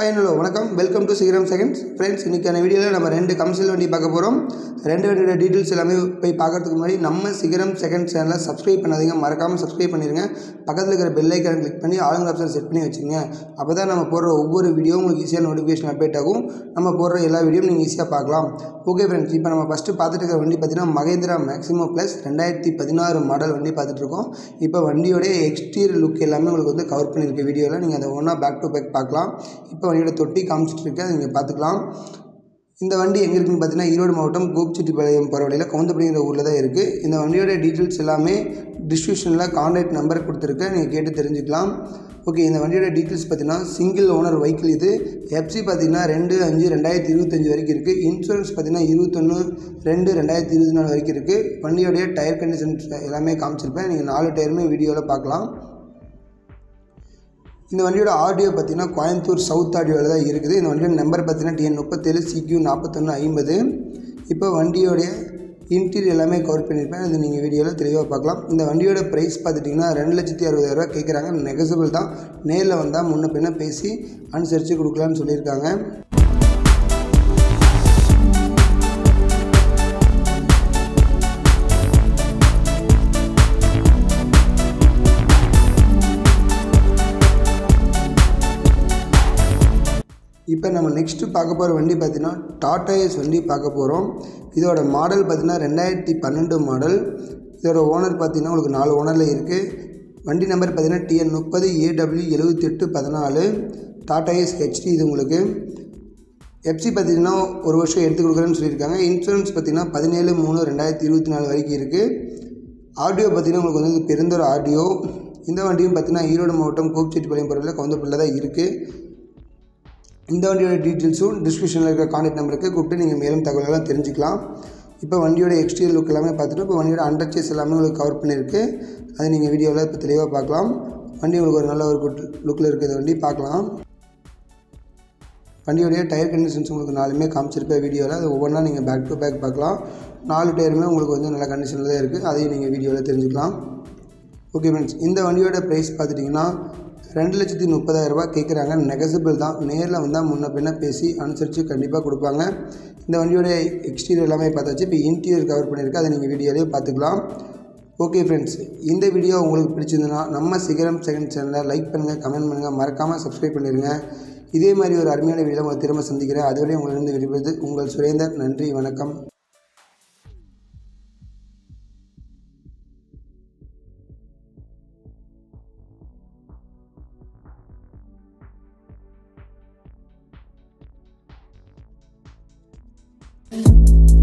hi hello வணக்கம் welcome to Sigaram seconds friends இன்றைக்கான வீடியோவில் நம்ம ரெண்டு கமர்ஷியல் வண்டி பார்க்க போகிறோம் ரெண்டு வண்டியோட டீட்டெயில்ஸ் எல்லாமே போய் பார்க்கறதுக்கு முன்னாடி நம்ம சிகரம் செகண்ட் சேனலை சப்ஸ்கிரைப் பண்ணாதீங்க மறக்காமல் சப்ஸ்கிரைப் பண்ணிடுங்க பக்கத்தில் இருக்கிற பெல் ஐக்கான கிளிக் பண்ணி ஆளுங்க ஆப்ஷன் செட் பண்ணி வச்சுங்க அப்போ தான் நம்ம போடுற ஒவ்வொரு வீடியோ உங்களுக்கு ஈஸியாக நோட்டிஃபிகேஷன் அப்டேட் ஆகும் நம்ம போடுற எல்லா வீடியோவும் நீங்கள் ஈஸியாக பார்க்கலாம் ஓகே ஃப்ரெண்ட்ஸ் இப்போ நம்ம ஃபஸ்ட்டு பார்த்துட்டு இருக்கிற வண்டி பார்த்தீங்கன்னா மகேந்திரா மேக்ஸிமோ ப்ளஸ் ரெண்டாயிரத்தி பதினாறு மாடல் வண்டி பார்த்துட்டு இருக்கோம் இப்போ வண்டியோடைய எக்ஸ்டீரியர் லுக் எல்லாமே உங்களுக்கு வந்து கவர் பண்ணியிருக்க வீடியோவில் நீங்கள் அதை ஒன்றா பேக் டு பேக் பார்க்கலாம் இப்போ வண்டியோட தொட்டி காமிச்சிட்டு இருக்கு அதை நீங்கள் பார்த்துக்கலாம் இந்த வண்டி எங்கே இருக்குன்னு பார்த்தீங்கன்னா ஈரோடு மாவட்டம் கோபிச்செட்டிப்பாளையம் போகிற வழியில் கவுந்தப்படிங்கிற ஊரில் தான் இருக்குது இந்த வண்டியோட டீட்டெயில்ஸ் எல்லாமே டிஸ்கிரிப்ஷனில் கான்டாக்ட் நம்பர் கொடுத்துருக்கேன் நீங்கள் கேட்டு தெரிஞ்சுக்கலாம் ஓகே இந்த வண்டியோட டீட்டெயில்ஸ் பார்த்தீங்கன்னா சிங்கிள் ஓனர் வெஹிக்கிள் இது எஃப்சி பார்த்தீங்கன்னா ரெண்டு அஞ்சு ரெண்டாயிரத்தி இருபத்தஞ்சு வரைக்கும் இருக்குது இன்சூரன்ஸ் பார்த்தீங்கன்னா இருபத்தொன்று ரெண்டு ரெண்டாயிரத்தி இருபத்தி நாலு வரைக்கும் இருக்குது வண்டியோடைய டயர் கண்டிஷன்ஸ் எல்லாமே காமிச்சிருப்பேன் நீங்கள் நாலு டயருமே வீடியோவில் பார்க்கலாம் இந்த வண்டியோட ஆடியோ பார்த்தீங்கன்னா கோயம்புத்தூர் சவுத் ஆடியோவில் தான் இருக்குது இந்த வண்டியோட நம்பர் பார்த்தீங்கன்னா டிஎன் முப்பத்தேழு சிக்யூ நாற்பத்தொன்று ஐம்பது இப்போ வண்டியோடைய இன்டீரியர் எல்லாமே கவர் பண்ணியிருப்பேன் அது நீங்கள் வீடியோவில் தெளிவாக பார்க்கலாம் இந்த வண்டியோட ப்ரைஸ் பார்த்துட்டிங்கன்னா ரெண்டு லட்சத்தி அறுபதாயிரரூவா கேட்குறாங்க நெகசிபிள் தான் நேரில் வந்தால் முன்ன பின்ன பேசி அனுசரித்து கொடுக்கலான்னு சொல்லியிருக்காங்க இப்போ நம்ம நெக்ஸ்ட்டு பார்க்க போகிற வண்டி பார்த்தீங்கன்னா டாடா ஏஸ் வண்டி பார்க்க போகிறோம் இதோட மாடல் பார்த்தீங்கன்னா ரெண்டாயிரத்தி பன்னெண்டு மாடல் இதோட ஓனர் பார்த்தீங்கன்னா உங்களுக்கு நாலு ஓனரில் இருக்குது வண்டி நம்பர் பார்த்தீங்கன்னா டிஎன் முப்பது ஏடபிள்யூ எழுபத்தி எட்டு பதினாலு டாடா ஏஸ் ஹெச்டி இது உங்களுக்கு எஃப்சி பார்த்தீங்கன்னா ஒரு வருஷம் எடுத்து கொடுக்குறேன்னு சொல்லியிருக்காங்க இன்சூரன்ஸ் பார்த்தீங்கன்னா பதினேழு மூணு ரெண்டாயிரத்தி இருபத்தி நாலு வரைக்கும் இருக்குது ஆடியோ பார்த்தீங்கன்னா உங்களுக்கு வந்து இது பெருந்தொரு ஆடியோ இந்த வண்டியும் பார்த்தீங்கன்னா ஈரோடு மாவட்டம் கோபிச்செட்டிப்பாளையம் போகிறதுல கவுந்தப்பில் தான் இருக்குது இந்த வண்டியோட டீட்டெயில்ஸும் டிஸ்கிரிப்ஷனில் இருக்கிற கான்டாக்ட் நம்பருக்கு கூப்பிட்டு நீங்கள் மேலும் தகவல்கள்லாம் தெரிஞ்சுக்கலாம் இப்போ வண்டியோட எக்ஸ்டீரியர் லுக் எல்லாமே பார்த்துட்டு இப்போ வண்டியோட அண்டர்ச்சேஸ் எல்லாமே உங்களுக்கு கவர் பண்ணியிருக்கு அதை நீங்கள் வீடியோவில் இப்போ தெளிவாக பார்க்கலாம் வண்டி உங்களுக்கு ஒரு நல்ல ஒரு குட் லுக்கில் இருக்கிற வண்டி பார்க்கலாம் வண்டியோடைய டயர் கண்டிஷன்ஸ் உங்களுக்கு நாலுமே காமிச்சிருப்பேன் வீடியோவில் அது ஒவ்வொன்றா நீங்கள் பேக் டு பேக் பார்க்கலாம் நாலு டயருமே உங்களுக்கு வந்து நல்ல கண்டிஷனில் தான் இருக்குது அதையும் நீங்கள் வீடியோவில் தெரிஞ்சுக்கலாம் ஓகே ஃப்ரெண்ட்ஸ் இந்த வண்டியோட ப்ரைஸ் பார்த்துட்டிங்கன்னா ரெண்டு லட்சத்தி முப்பதாயிரரூபா கேட்குறாங்க நெகசிபிள் தான் நேரில் வந்தால் முன்ன பின்ன பேசி அனுசரித்து கண்டிப்பாக கொடுப்பாங்க இந்த வண்டியோட எக்ஸ்டீரியர் எல்லாமே பார்த்தாச்சு இப்போ இன்டீரியர் கவர் பண்ணியிருக்கு அதை நீங்கள் வீடியோலேயே பார்த்துக்கலாம் ஓகே ஃப்ரெண்ட்ஸ் இந்த வீடியோ உங்களுக்கு பிடிச்சிருந்ததுன்னா நம்ம சிகரம் செகண்ட் சேனலை லைக் பண்ணுங்கள் கமெண்ட் பண்ணுங்கள் மறக்காமல் சப்ஸ்கிரைப் பண்ணிடுங்க இதே மாதிரி ஒரு அருமையான வீடியோ உங்களை திரும்ப சந்திக்கிறேன் அதுவரை உங்களிடம் விரும்புவது உங்கள் சுரேந்தர் நன்றி வணக்கம் thank you